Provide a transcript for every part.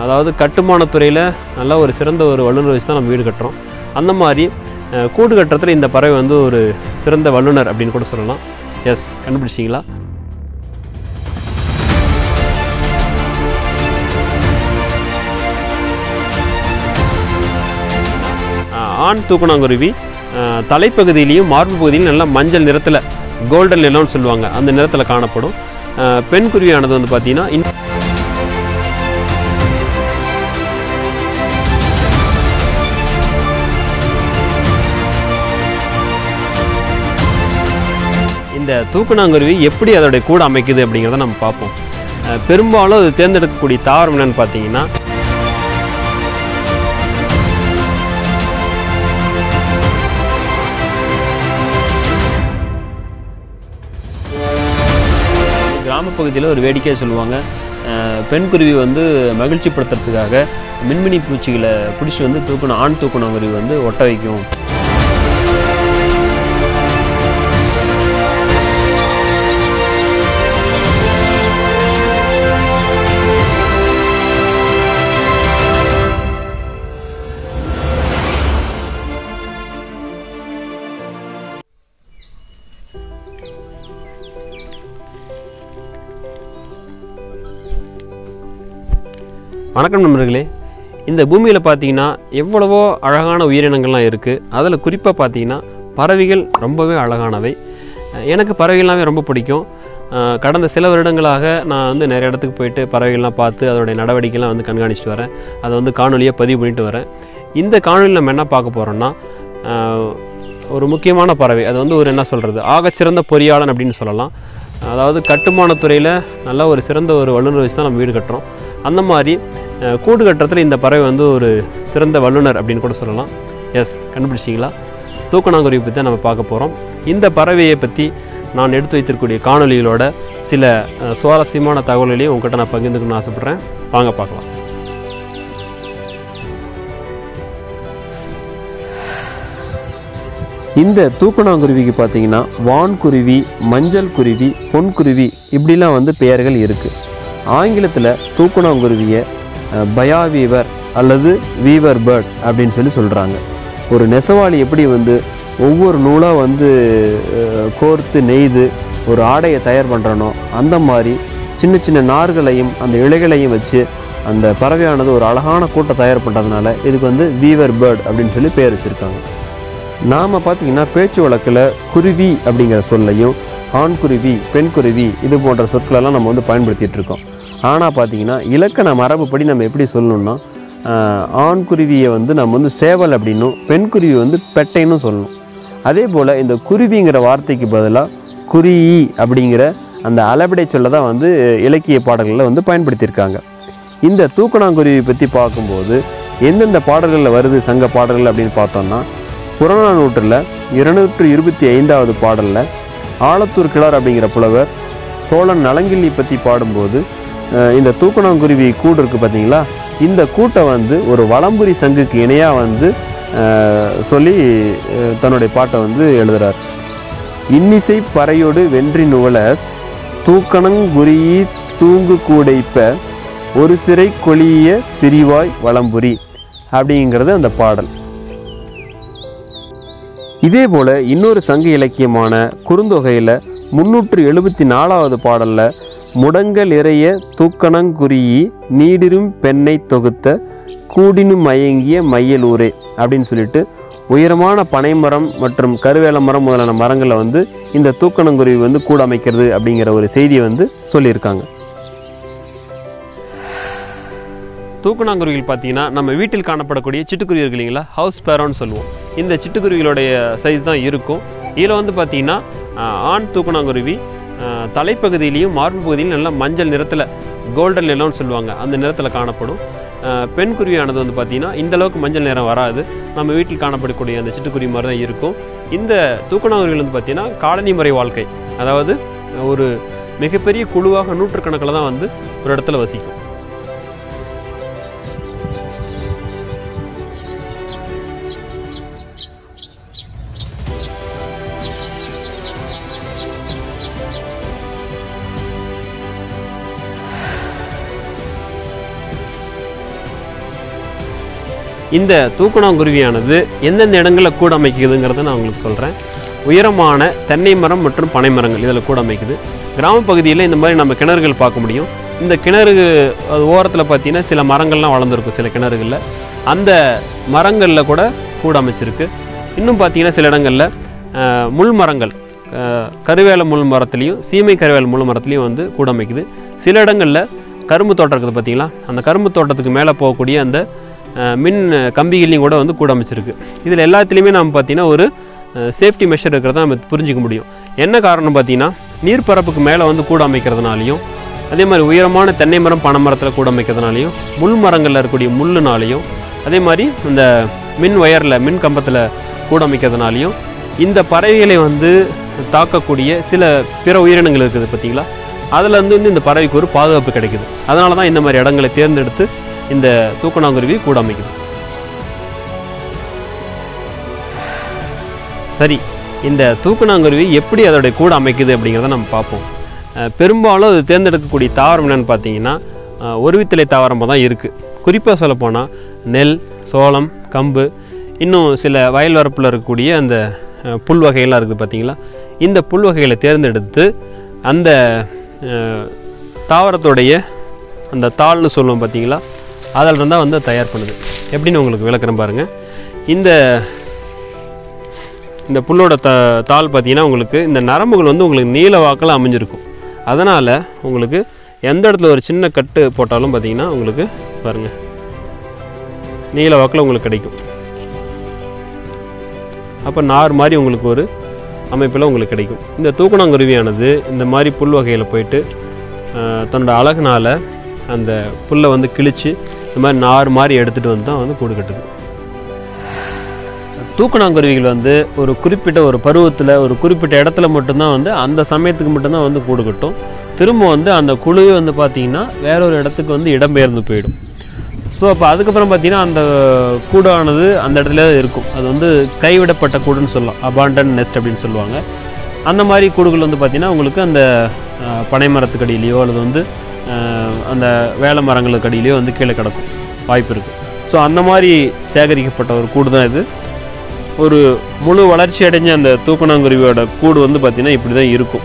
அதாவது கட்டுமானத் துறையில் நல்ல ஒரு சிறந்த ஒரு வல்லுநர் வச்சு தான் நம்ம வீடு கட்டுறோம் அந்த மாதிரி அஹ், கூடு கட்டுறதுல இந்த பறவை வந்து ஒரு சிறந்த வல்லுனர் அப்படின்னு கூட சொல்லலாம் எஸ் கண்டுபிடிச்சிங்களா அஹ், ஆண் தூக்குனாங்குருவி அஹ், தலைப்பகுதியிலையும் மார்பு பகுதியிலும் நல்லா மஞ்சள் நிறத்தில் கோல்டன் எல்லோன்னு சொல்லுவாங்க அந்த நிறத்தில் காணப்படும் அஹ், பெண் குருவியானது வந்து பார்த்திங்கன்னா இந்த இந்த தூக்குனாங்குருவி எப்படி அதோடைய கூடு அமைக்குது அப்படிங்கிறத நம்ம பார்ப்போம் அஹ், பெரும்பாலும் அது தேர்ந்தெடுக்கக்கூடிய தாவரம் என்னன்னு பார்த்தீங்கன்னா கிராமப் பகுதியில் ஒரு வேடிக்கையாக சொல்லுவாங்க அஹ், பெண் குருவி வந்து மகிழ்ச்சிப்படுத்துறதுக்காக மின்மினி பூச்சிகளை பிடிச்சி வந்து தூக்கணும் ஆண் தூக்குனாங்குருவி வந்து ஒட்ட வைக்கும் வணக்கம் நண்பர்களே இந்த பூமியில் பார்த்தீங்கன்னா எவ்வளவோ அழகான உயிரினங்கள்லாம் இருக்குது அதில் குறிப்பாக பார்த்தீங்கன்னா பறவைகள் ரொம்பவே அழகானவை அஹ் எனக்கு பறவைகள்லாமே ரொம்ப பிடிக்கும் அஹ் கடந்த சில வருடங்களாக நான் வந்து நிறைய இடத்துக்கு போயிட்டு பறவைகள்லாம் பார்த்து அதோடைய நடவடிக்கைலாம் வந்து கண்காணிச்சிட்டு வரேன் அதை வந்து காணொலியாக பதிவு பண்ணிட்டு வரேன் இந்த காணொலியில் நம்ம என்ன பார்க்க போகிறோம்னா ஒரு முக்கியமான பறவை அது வந்து ஒரு என்ன சொல்கிறது ஆகச்சிறந்த பொறியாளன் அப்படின்னு சொல்லலாம் அதாவது கட்டுமானத் துறையில் நல்ல ஒரு சிறந்த ஒரு வல்லுநர் வச்சு தான் நம்ம வீடு கட்டுறோம் அந்த மாதிரி அஹ், கூடு கட்டுறதுல இந்த பறவை வந்து ஒரு சிறந்த வல்லுனர் அப்படின்னு கூட சொல்லலாம் எஸ் கண்டுபிடிச்சிங்களா தூக்கணாங்குருவி பற்றி தான் நம்ம பார்க்க போகிறோம் இந்த பறவையை பற்றி நான் எடுத்து வைத்திருக்கக்கூடிய காணொளிகளோட சில அஹ், சுவாரஸ்யமான தகவல்களையும் உங்ககிட்ட நான் பகிர்ந்துக்கணும்னு ஆசைப்பட்றேன் வாங்க பார்க்கலாம் இந்த தூக்கணாங்குருவிக்கு பார்த்தீங்கன்னா வான்குருவி மஞ்சள் குருவி பொன்குருவி இப்படிலாம் வந்து பெயர்கள் இருக்குது ஆங்கிலத்தில் தூக்கணாங்குருவியை பயா வீவர் அல்லது வீவர் பேர்ட் அப்படின்னு சொல்லி சொல்கிறாங்க ஒரு நெசவாளி எப்படி வந்து ஒவ்வொரு நூலாக வந்து அஹ், கோர்த்து நெய்து ஒரு ஆடையை தயார் பண்ணுறானோ அந்த மாதிரி சின்ன சின்ன நார்களையும் அந்த இலைகளையும் வச்சு அந்த பறவையானது ஒரு அழகான கூட்டை தயார் பண்ணுறதுனால இதுக்கு வந்து வீவர் பேர்ட் அப்படின்னு சொல்லி பேர் வச்சுருக்காங்க நாம் பார்த்தீங்கன்னா பேச்சு வழக்கில் குருவி அப்படிங்கிற சொல்லையும் ஆண் குருவி பெண் குருவி இது போன்ற சொற்களெல்லாம் நம்ம வந்து பயன்படுத்திட்டு இருக்கோம் ஆனால் பார்த்தீங்கன்னா இலக்கண மரபுப்படி நம்ம எப்படி சொல்லணும்னா ஆஹ், ஆண் குருவியை வந்து நம்ம வந்து சேவல் அப்படின்னும் பெண் குருவி வந்து பெட்டைன்னு சொல்லணும் அதே போல் இந்த குருவிங்கிற வார்த்தைக்கு பதிலாக குறியி அப்படிங்கிற அந்த அளபடை சொல்ல தான் வந்து இலக்கிய பாடல்களில் வந்து பயன்படுத்தியிருக்காங்க இந்த தூக்கணாங்குருவி பற்றி பார்க்கும்போது எந்தெந்த பாடல்களில் வருது சங்க பாடல்கள் அப்படின்னு பார்த்தோம்னா புறநானூற்றில் இருநூற்று இருபத்தி ஐந்தாவது பாடலில் ஆலத்தூர் கிழார் அப்படிங்கிற புலவர் சோழன் நலங்கிள்ளி பற்றி பாடும்போது அஹ், இந்த தூக்கணாங்குருவி கூடு இருக்குது பார்த்தீங்களா இந்த கூட்டை வந்து ஒரு வலம்புரி சங்குக்கு இணையாக வந்து அஹ், சொல்லி அஹ், தன்னுடைய பாட்டை வந்து எழுதுறார் இன்னிசை பறையோடு வென்றி நுவல தூக்கணங்குருயி தூங்கு கூடைப்ப ஒரு சிறை கொளிய பிரிவாய் வலம்புரி அப்படிங்கிறது அந்த பாடல் இதே போல இன்னொரு சங்க இலக்கியமான குறுந்தொகையில் முன்னூற்று எழுபத்தி நாலாவது பாடலில் முடங்கல் இறைய தூக்கணங்குருயி நீடிரும் பெண்ணை தொகுத்த கூடினு மயங்கிய மையலூரே அப்படின்னு சொல்லிட்டு உயரமான பனைமரம் மற்றும் கருவேல மரம் முதலான மரங்களில் வந்து இந்த தூக்கணங்குருவி வந்து கூட அமைக்கிறது அப்படிங்கிற ஒரு செய்தியை வந்து சொல்லியிருக்காங்க தூக்கணாங்குருவிகள் பார்த்தீங்கன்னா நம்ம வீட்டில் காணப்படக்கூடிய சிட்டுக்குருவி இருக்கு இல்லைங்களா ஹவுஸ் பேரோன்னு சொல்லுவோம் இந்த சிட்டுக்குருவிகளுடைய சைஸ் தான் இருக்கும் இதில் வந்து பார்த்தீங்கன்னா ஆஹ், ஆண் தூக்கணாங்குருவி ஆஹ், தலைப்பகுதியிலையும் மார்பு பகுதியிலும் நல்லா மஞ்சள் நிறத்தில் கோல்டன் எல்லோன்னு சொல்லுவாங்க அந்த நிறத்தில் காணப்படும் ஆஹ், பெண் குருவியானது வந்து பார்த்தீங்கன்னா இந்த அளவுக்கு மஞ்சள் நிறம் வராது நம்ம வீட்டில் காணப்படக்கூடிய அந்த சிட்டுக்குருவி மாதிரி தான் இருக்கும் இந்த தூக்கணாங்குருவிகள் வந்து பார்த்தீங்கன்னா காலனி முறை வாழ்க்கை அதாவது ஒரு மிகப்பெரிய குழுவாக நூற்றுக்கணக்கில் தான் வந்து ஒரு இடத்துல வசிக்கும் இந்த தூக்கணாங்குருவியானது எந்தெந்த இடங்களில் கூட அமைக்குதுங்கிறத நான் உங்களுக்கு சொல்கிறேன் உயரமான தென்னை மரம் மற்றும் பனை மரங்கள் இதில் கூட அமைக்குது கிராம பகுதியில் இந்த மாதிரி நம்ம கிணறுகள் பார்க்க முடியும் இந்த கிணறு அது ஓரத்தில் பார்த்தீங்கன்னா சில மரங்கள்லாம் வளர்ந்துருக்கும் சில கிணறுகளில் அந்த மரங்களில் கூட கூட அமைச்சிருக்கு இன்னும் பார்த்தீங்கன்னா சில இடங்களில் அஹ், முள் மரங்கள் அஹ், கருவேல முள் மரத்துலேயும் சீமை கருவேல முள் மரத்துலேயும் வந்து கூட அமைக்குது சில இடங்களில் கரும்பு தோட்டம் இருக்குது பார்த்தீங்களா அந்த கரும்பு தோட்டத்துக்கு மேலே போகக்கூடிய அந்த அஹ், மின் கம்பிகளையும் கூட வந்து கூட அமைச்சிருக்கு இதில் எல்லாத்துலேயுமே நம்ம பார்த்தீங்கன்னா ஒரு சேஃப்டி மெஷர் இருக்கிறத நம்ம புரிஞ்சிக்க முடியும் என்ன காரணம் பார்த்தீங்கன்னா நீர்ப்பரப்புக்கு மேலே வந்து கூட அமைக்கிறதுனாலையும் அதே மாதிரி உயரமான தென்னை மரம் பனை மரத்தில் கூட அமைக்கிறதுனாலையும் முள் மரங்களில் இருக்கக்கூடிய முள்ளுனாலையும் அதே மாதிரி இந்த மின் ஒயரில் மின் கம்பத்தில் கூட அமைக்கிறதுனாலையும் இந்த பறவைகளை வந்து தாக்கக்கூடிய சில பிற உயிரினங்கள் இருக்குது பார்த்தீங்களா அதில் வந்து வந்து இந்த பறவைக்கு ஒரு பாதுகாப்பு கிடைக்குது அதனால தான் இந்த மாதிரி இடங்களை தேர்ந்தெடுத்து இந்த தூக்கணாங்குருவி கூட அமைக்குது சரி இந்த தூக்கணாங்குருவி எப்படி அதோடைய கூட அமைக்குது அப்படிங்கிறத நம்ம பார்ப்போம் அஹ் பெரும்பாலும் அது தேர்ந்தெடுக்கக்கூடிய தாவரம் என்னன்னு பார்த்தீங்கன்னா அஹ் ஒருவித்தலை தாவரமாக தான் இருக்குது குறிப்பாக சொல்லப்போனால் நெல் சோளம் கம்பு இன்னும் சில வயல் வரப்பில் இருக்கக்கூடிய அந்த அஹ், புல் வகைகள்லாம் இருக்குது பார்த்தீங்களா இந்த புல் வகைகளை தேர்ந்தெடுத்து அந்த அஹ், தாவரத்தோடைய அந்த தாள்னு சொல்லுவோம் பார்த்தீங்களா அதில் இருந்தால் வந்து தயார் பண்ணுது எப்படின்னு உங்களுக்கு விளக்குறேன் பாருங்கள் இந்த இந்த புல்லோட த தாள் பார்த்தீங்கன்னா உங்களுக்கு இந்த நரம்புகள் வந்து உங்களுக்கு நீல வாக்கில் அமைஞ்சிருக்கும் அதனால் உங்களுக்கு எந்த இடத்துல ஒரு சின்ன கட்டு போட்டாலும் பார்த்தீங்கன்னா உங்களுக்கு பாருங்கள் நீல வாக்கில் உங்களுக்கு கிடைக்கும் அப்போ நார் மாதிரி உங்களுக்கு ஒரு அமைப்பில் உங்களுக்கு கிடைக்கும் இந்த தூக்கணாங்குருவியானது இந்த மாதிரி புல் வகையில் போயிட்டு ஆஹ், தன்னோட அழகுனால் அந்த புல்லை வந்து கிழித்து இந்த மாதிரி நார் மாதிரி எடுத்துகிட்டு வந்து தான் வந்து கூடு கட்டுது தூக்கணாங்குருவிகள் வந்து ஒரு குறிப்பிட்ட ஒரு பருவத்தில் ஒரு குறிப்பிட்ட இடத்துல மட்டும்தான் வந்து அந்த சமயத்துக்கு மட்டும்தான் வந்து கூடு கட்டும் திரும்ப வந்து அந்த குழுவே வந்து பார்த்திங்கன்னா வேற ஒரு இடத்துக்கு வந்து இடம்பெயர்ந்து போயிடும் ஸோ அப்போ அதுக்கப்புறம் பார்த்தீங்கன்னா அந்த கூடானது அந்த இடத்துல தான் இருக்கும் அது வந்து கைவிடப்பட்ட கூடுன்னு சொல்லலாம் அபாண்டன் நெஸ்ட் அப்படின்னு சொல்லுவாங்க அந்த மாதிரி கூடுகள் வந்து பார்த்திங்கன்னா உங்களுக்கு அந்த அஹ், பனை மரத்துக்கு அடியிலையோ அல்லது வந்து அஹ், அந்த வேலை மரங்களுக்கு அடியிலையோ வந்து கீழே கிடக்கும் வாய்ப்பு இருக்குது ஸோ அந்த மாதிரி சேகரிக்கப்பட்ட ஒரு கூடு தான் இது ஒரு முழு வளர்ச்சி அடைஞ்ச அந்த தூக்கணாங்குருவியோட கூடு வந்து பார்த்திங்கன்னா இப்படி தான் இருக்கும்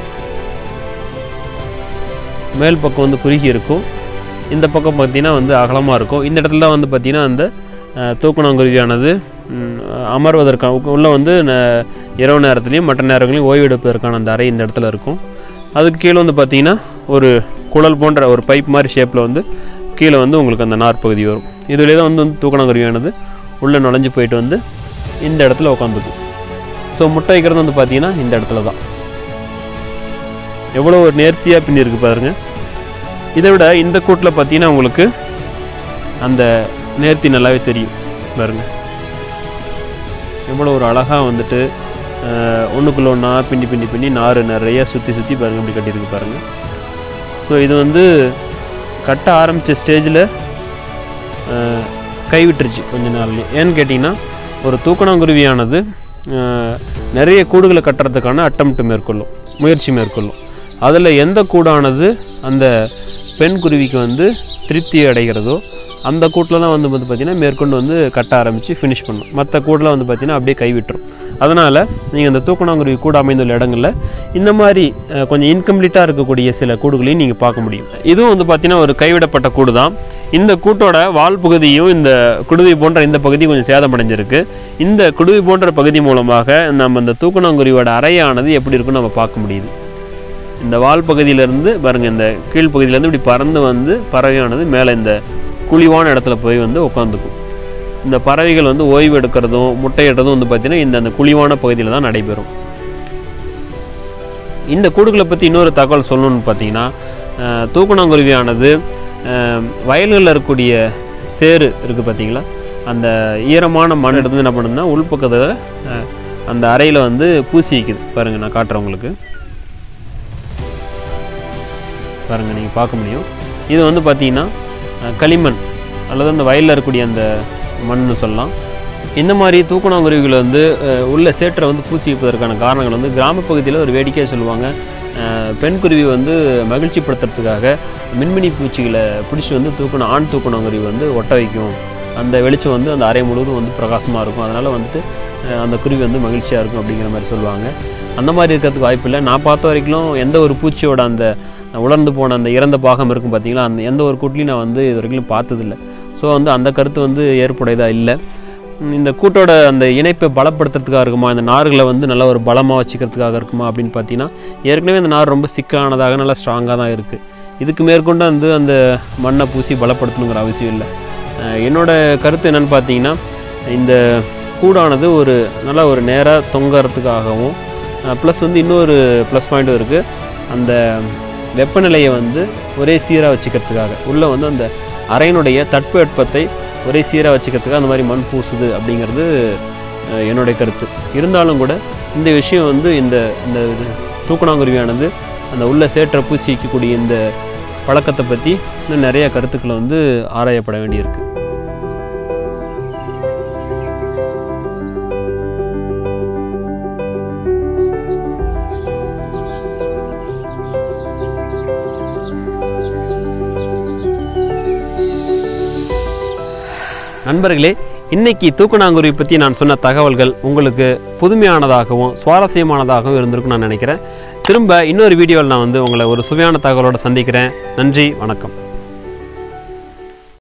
மேல் பக்கம் வந்து குறுகி இருக்கும் இந்த பக்கம் பார்த்திங்கன்னா வந்து அகலமாக இருக்கும் இந்த இடத்துல தான் வந்து பார்த்திங்கன்னா அந்த அஹ், தூக்கணாங்குருவியானது ம், அமர்வதற்கான உள்ளே வந்து ந- இரவு நேரத்துலையும் மற்ற நேரங்களையும் ஓய்வு எடுப்பதற்கான அந்த அறை இந்த இடத்துல இருக்கும் அதுக்கு கீழே வந்து பார்த்திங்கன்னா ஒரு குழல் போன்ற ஒரு பைப் மாதிரி ஷேப்பில் வந்து கீழே வந்து உங்களுக்கு அந்த நார்பகுதி வரும் இதுலேயே தான் வந்து வந்து தூக்கணாங்குருவியானது உள்ளே நுழைஞ்சு போயிட்டு வந்து இந்த இடத்துல உட்காந்துக்கும் ஸோ முட்டை வைக்கிறது வந்து பார்த்தீங்கன்னா இந்த இடத்துல தான் எவ்வளோ ஒரு நேர்த்தியாக பின்னி இருக்கு பாருங்க இதை விட இந்த கூட்டில் பார்த்தீங்கன்னா உங்களுக்கு அந்த நேர்த்தி நல்லாவே தெரியும் பாருங்க எவ்வளோ ஒரு அழகாக வந்துட்டு ஒன்றுக்குள்ள ஒன்றா பின்னி பின்னி பின்னி நார் நிறைய சுற்றி சுற்றி பாருங்க இப்படி கட்டியிருக்கு பாருங்க ஸோ இது வந்து கட்ட ஆரம்பித்த ஸ்டேஜில் கைவிட்டுருச்சு கொஞ்ச நாள்லயே ஏன்னு கேட்டிங்கன்னா ஒரு தூக்கணாங்குருவியானது அஹ், நிறைய கூடுகளை கட்டுறதுக்கான அட்டம்ப்ட் மேற்கொள்ளும் முயற்சி மேற்கொள்ளும் அதில் எந்த கூடானது அந்த பெண் குருவிக்கு வந்து திருப்தி அடைகிறதோ அந்த கூட்டில் தான் வந்து வந்து பார்த்திங்கன்னா மேற்கொண்டு வந்து கட்ட ஆரம்பித்து ஃபினிஷ் பண்ணும் மற்ற கூடலாம் வந்து பார்த்திங்கன்னா அப்படியே கைவிட்டுரும் அதனால் நீங்கள் இந்த தூக்கணாங்குருவி கூட அமைந்துள்ள இடங்களில் இந்த மாதிரி அஹ், கொஞ்சம் இன்கம்ப்ளீட்டாக இருக்கக்கூடிய சில கூடுகளையும் நீங்கள் பார்க்க முடியும் இதுவும் வந்து பார்த்திங்கன்னா ஒரு கைவிடப்பட்ட கூடு தான் இந்த கூட்டோட வால் பகுதியும் இந்த குடுவை போன்ற இந்த பகுதி கொஞ்சம் சேதமடைஞ்சிருக்கு இந்த குடுவை போன்ற பகுதி மூலமாக நம்ம இந்த தூக்கணாங்குருவியோட அறையானது எப்படி இருக்குன்னு நம்ம பார்க்க முடியுது இந்த வால் பகுதியிலேருந்து பாருங்க இந்த கீழ் பகுதியிலேருந்து இப்படி பறந்து வந்து பறவையானது மேலே இந்த குழிவான இடத்துல போய் வந்து உட்காந்துக்கும் இந்த பறவைகள் வந்து ஓய்வு எடுக்கிறதும் முட்டையிடுறதும் வந்து பார்த்திங்கன்னா இந்த அந்த குழிவான பகுதியில் தான் நடைபெறும் இந்த கூடுகளை பற்றி இன்னொரு தகவல் சொல்லணும்னு பார்த்தீங்கன்னா அஹ், தூக்கணாங்குருவியானது அஹ், வயல்களில் இருக்கக்கூடிய சேறு இருக்குது பார்த்தீங்களா அந்த ஈரமான மண் எடுத்து என்ன பண்ணுதுன்னா உள்பக்கத்தில் அஹ், அந்த அறையில் வந்து பூசி வைக்குது பாருங்கள் நான் காட்டுறேன் உங்களுக்கு பாருங்கள் நீங்கள் பார்க்க முடியும் இது வந்து பார்த்தீங்கன்னா அஹ், களிமண் அல்லது அந்த வயலில் இருக்கக்கூடிய அந்த மண்ணுன்னு சொல்லலாம் இந்த மாதிரி தூக்கணாங்குருவிகள் வந்து அஹ், உள்ள சேற்றை வந்து பூசி வைப்பதற்கான காரணங்கள் வந்து கிராம பகுதியில் ஒரு வேடிக்கையாக சொல்லுவாங்க அஹ், பெண் குருவி வந்து மகிழ்ச்சிப்படுத்துறதுக்காக மின்மினி பூச்சிகளை பிடிச்சி வந்து தூக்கணும் ஆண் தூக்கணாங்குருவி வந்து ஒட்ட வைக்கும் அந்த வெளிச்சம் வந்து அந்த அறை முழுவதும் வந்து பிரகாசமாக இருக்கும் அதனால் வந்துட்டு அஹ், அந்த குருவி வந்து மகிழ்ச்சியாக இருக்கும் அப்படிங்கிற மாதிரி சொல்லுவாங்க அந்த மாதிரி இருக்கிறதுக்கு வாய்ப்பு இல்லை நான் பார்த்த வரைக்கும் எந்த ஒரு பூச்சியோட அந்த உலர்ந்து போன அந்த இறந்த பாகம் இருக்கும் பார்த்தீங்களா அந்த எந்த ஒரு கூட்லையும் நான் வந்து இது வரைக்கும் பார்த்ததில்ல ஸோ வந்து அந்த கருத்து வந்து ஏற்புடையதாக இல்லை ம், இந்த கூட்டோட அந்த இணைப்பை பலப்படுத்துறதுக்காக இருக்குமா இந்த நார்களை வந்து நல்ல ஒரு பலமாக வச்சுக்கிறதுக்காக இருக்குமா அப்படின்னு பார்த்தீங்கன்னா ஏற்கனவே இந்த நார் ரொம்ப சிக்கலானதாக நல்லா ஸ்ட்ராங்காக தான் இருக்குது இதுக்கு மேற்கொண்டு வந்து அந்த மண்ணை பூசி பலப்படுத்தணுங்கிற அவசியம் இல்லை அஹ் என்னோட கருத்து என்னன்னு பார்த்தீங்கன்னா இந்த கூடானது ஒரு நல்ல ஒரு நேராக தொங்கறதுக்காகவும் ப்ளஸ் வந்து இன்னொரு ப்ளஸ் பாயிண்ட்டும் இருக்குது அந்த வெப்பநிலையை வந்து ஒரே சீராக வச்சுக்கிறதுக்காக உள்ளே வந்து அந்த அறையினுடைய தட்பவெப்பத்தை ஒரே சீராக வச்சுக்கிறதுக்காக அந்த மாதிரி மண் பூசுது அப்படிங்கிறது அஹ், என்னுடைய கருத்து இருந்தாலும் கூட இந்த விஷயம் வந்து இந்த இந்த இது தூக்கணாங்குருவியானது அந்த உள்ள சேற்றை பூசி வைக்கக்கூடிய இந்த பழக்கத்தை பற்றி இன்னும் நிறைய கருத்துக்களை வந்து ஆராயப்பட வேண்டியிருக்கு நண்பர்களே இன்னைக்கு தூக்கணாங்குருவி பற்றி நான் சொன்ன தகவல்கள் உங்களுக்கு புதுமையானதாகவும் சுவாரஸ்யமானதாகவும் இருந்திருக்கும் நான் நினைக்கிறேன் திரும்ப இன்னொரு வீடியோவில் நான் வந்து உங்களை ஒரு சுவையான தகவலோடு சந்திக்கிறேன் நன்றி வணக்கம்